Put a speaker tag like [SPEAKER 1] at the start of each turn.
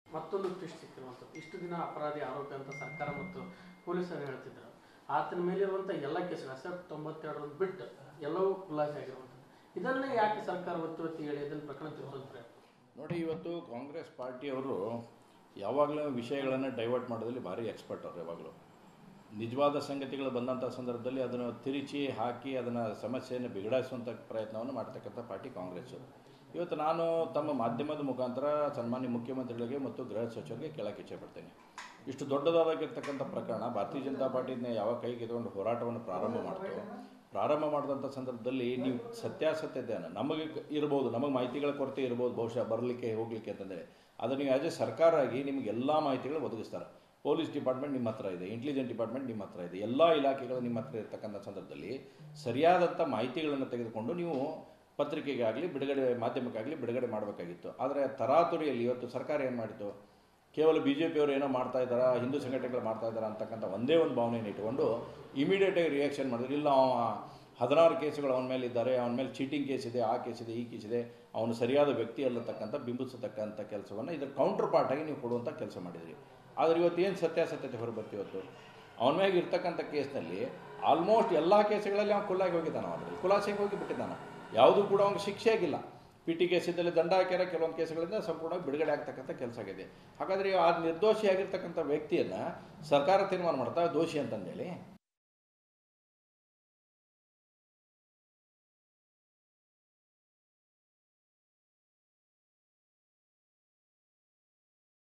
[SPEAKER 1] ಮತ್ತೊಂದು ಟ್ವಿಸ್ಟ್ ಸಿಕ್ಕಿರುವಂಥದ್ದು ಇಷ್ಟು ದಿನ ಅಪರಾಧಿ ಆರೋಪಿ ಅಂತ ಸರ್ಕಾರ ಮತ್ತು ಪೊಲೀಸರು ಹೇಳ್ತಿದ್ರು ಆತನ ಮೇಲಿರುವಂಥ ಎಲ್ಲ ಕೇಸ್ಗಳು ಅಸೆಪ್ಟ್ ತೊಂಬತ್ತೆರಡರನ್ನು ಬಿಟ್ಟು ಎಲ್ಲವೂ ಖುಲಾಸೆ ಆಗಿರುವಂಥದ್ದು ಇದನ್ನೇ ಯಾಕೆ ಸರ್ಕಾರ ಒತ್ತಿ ಒತ್ತಿ ಹೇಳಿ ಇದನ್ನು ಪ್ರಕರಣ ತಿಳ್ಸೋದು ಪ್ರಯತ್ನ
[SPEAKER 2] ನೋಡಿ ಇವತ್ತು ಕಾಂಗ್ರೆಸ್ ಪಾರ್ಟಿಯವರು ಯಾವಾಗಲೂ ವಿಷಯಗಳನ್ನು ಡೈವರ್ಟ್ ಮಾಡೋದ್ರಲ್ಲಿ ಭಾರಿ ಎಕ್ಸ್ಪರ್ಟ್ ಅವರು ಯಾವಾಗಲೂ ನಿಜವಾದ ಸಂಗತಿಗಳು ಬಂದಂಥ ಸಂದರ್ಭದಲ್ಲಿ ಅದನ್ನು ತಿರುಚಿ ಹಾಕಿ ಅದನ್ನು ಸಮಸ್ಯೆಯನ್ನು ಬಿಗಡಾಯಿಸುವಂಥ ಪ್ರಯತ್ನವನ್ನು ಮಾಡ್ತಕ್ಕಂಥ ಪಾರ್ಟಿ ಕಾಂಗ್ರೆಸ್ಸು ಇವತ್ತು ನಾನು ತಮ್ಮ ಮಾಧ್ಯಮದ ಮುಖಾಂತರ ಸನ್ಮಾನ್ಯ ಮುಖ್ಯಮಂತ್ರಿಗಳಿಗೆ ಮತ್ತು ಗೃಹ ಸಚಿವರಿಗೆ ಕೇಳಕ್ಕೆ ಇಚ್ಛೆಪಡ್ತೇನೆ ಇಷ್ಟು ದೊಡ್ಡದಾಗಿರ್ತಕ್ಕಂಥ ಪ್ರಕರಣ ಭಾರತೀಯ ಜನತಾ ಪಾರ್ಟಿನ ಯಾವ ಕೈಗೆ ಎತ್ಕೊಂಡು ಹೋರಾಟವನ್ನು ಪ್ರಾರಂಭ ಮಾಡ್ತು ಪ್ರಾರಂಭ ಮಾಡಿದಂಥ ಸಂದರ್ಭದಲ್ಲಿ ನೀವು ಸತ್ಯಾಸತ್ಯತೆಯನ್ನು ನಮಗೆ ಇರ್ಬೋದು ನಮಗೆ ಮಾಹಿತಿಗಳ ಕೊರತೆ ಇರ್ಬೋದು ಬಹುಶಃ ಬರಲಿಕ್ಕೆ ಹೋಗಲಿಕ್ಕೆ ಅಂತಂದರೆ ಅದು ನೀವು ಆ್ಯಸ್ ಎ ಸರ್ಕಾರ ಆಗಿ ನಿಮಗೆ ಎಲ್ಲ ಮಾಹಿತಿಗಳು ಒದಗಿಸ್ತಾರೆ ಪೊಲೀಸ್ ಡಿಪಾರ್ಟ್ಮೆಂಟ್ ನಿಮ್ಮ ಹತ್ರ ಇದೆ ಇಂಟೆಲಿಜೆಂಟ್ ಡಿಪಾರ್ಟ್ಮೆಂಟ್ ನಿಮ್ಮ ಹತ್ರ ಇದೆ ಎಲ್ಲ ಇಲಾಖೆಗಳು ನಿಮ್ಮ ಹತ್ರ ಇರ್ತಕ್ಕಂಥ ಸಂದರ್ಭದಲ್ಲಿ ಸರಿಯಾದಂಥ ಮಾಹಿತಿಗಳನ್ನು ತೆಗೆದುಕೊಂಡು ನೀವು ಪತ್ರಿಕೆಗಾಗಲಿ ಬಿಡುಗಡೆ ಮಾಧ್ಯಮಕ್ಕಾಗಲಿ ಬಿಡುಗಡೆ ಮಾಡಬೇಕಾಗಿತ್ತು ಆದರೆ ತರಾತುರಿಯಲ್ಲಿ ಇವತ್ತು ಸರ್ಕಾರ ಏನು ಮಾಡಿತು ಕೇವಲ ಬಿ ಜೆ ಪಿಯವರು ಏನೋ ಮಾಡ್ತಾ ಇದ್ದಾರಾ ಹಿಂದೂ ಸಂಘಟನೆಗಳು ಮಾಡ್ತಾ ಇದ್ದಾರಾ ಅಂತಕ್ಕಂಥ ಒಂದೇ ಒಂದು ಭಾವನೆಯನ್ನು ಇಟ್ಟುಕೊಂಡು ಇಮಿಡಿಯೇಟಾಗಿ ರಿಯಾಕ್ಷನ್ ಮಾಡಿದ್ರು ಇಲ್ಲ ಅವ ಹದಿನಾರು ಕೇಸುಗಳು ಅವನ ಮೇಲೆ ಇದ್ದಾರೆ ಅವನ ಮೇಲೆ ಚೀಟಿಂಗ್ ಕೇಸ್ ಇದೆ ಆ ಕೇಸ್ ಇದೆ ಈ ಕೇಸ್ ಇದೆ ಅವನು ಸರಿಯಾದ ವ್ಯಕ್ತಿ ಅಲ್ಲತಕ್ಕಂಥ ಬಿಂಬಿಸತಕ್ಕಂಥ ಕೆಲಸವನ್ನು ಇದರ ಕೌಂಟರ್ ಪಾರ್ಟಾಗಿ ನೀವು ಕೊಡುವಂಥ ಕೆಲಸ ಮಾಡಿದ್ರಿ ಆದರೆ ಇವತ್ತು ಏನು ಸತ್ಯಾಸತ್ಯತೆ ಹೊರಬರ್ತಿ ಇವತ್ತು ಅವನ ಮ್ಯಾಗೆ ಇರ್ತಕ್ಕಂಥ ಕೇಸ್ನಲ್ಲಿ ಆಲ್ಮೋಸ್ಟ್ ಎಲ್ಲ ಕೇಸುಗಳಲ್ಲಿ ಅವ್ನು ಕುಲ್ಲಾಗಿ ಹೋಗಿದ್ದಾನೆ ಅವನಲ್ಲಿ ಖುಲಾಸೆಗೆ ಹೋಗಿ ಬಿಟ್ಟಿದ್ದಾನೆ ಯಾವುದೂ ಕೂಡ ಅವ್ನಿಗೆ ಶಿಕ್ಷೆ ಆಗಿಲ್ಲ ಪಿ ಟಿ ಕೇಸಿದ್ದಲ್ಲಿ ದಂಡ ಹಾಕ್ಯಾರ ಕೆಲವೊಂದು ಕೇಸುಗಳಿಂದ ಸಂಪೂರ್ಣವಾಗಿ ಬಿಡುಗಡೆ ಆಗ್ತಕ್ಕಂಥ ಕೆಲಸ ಆಗಿದೆ ಹಾಗಾದರೆ ಆ ನಿರ್ದೋಷಿಯಾಗಿರ್ತಕ್ಕಂಥ ವ್ಯಕ್ತಿಯನ್ನು ಸರ್ಕಾರ ತೀರ್ಮಾನ ಮಾಡ್ತಾ ದೋಷಿ ಅಂತಂದೇಳಿ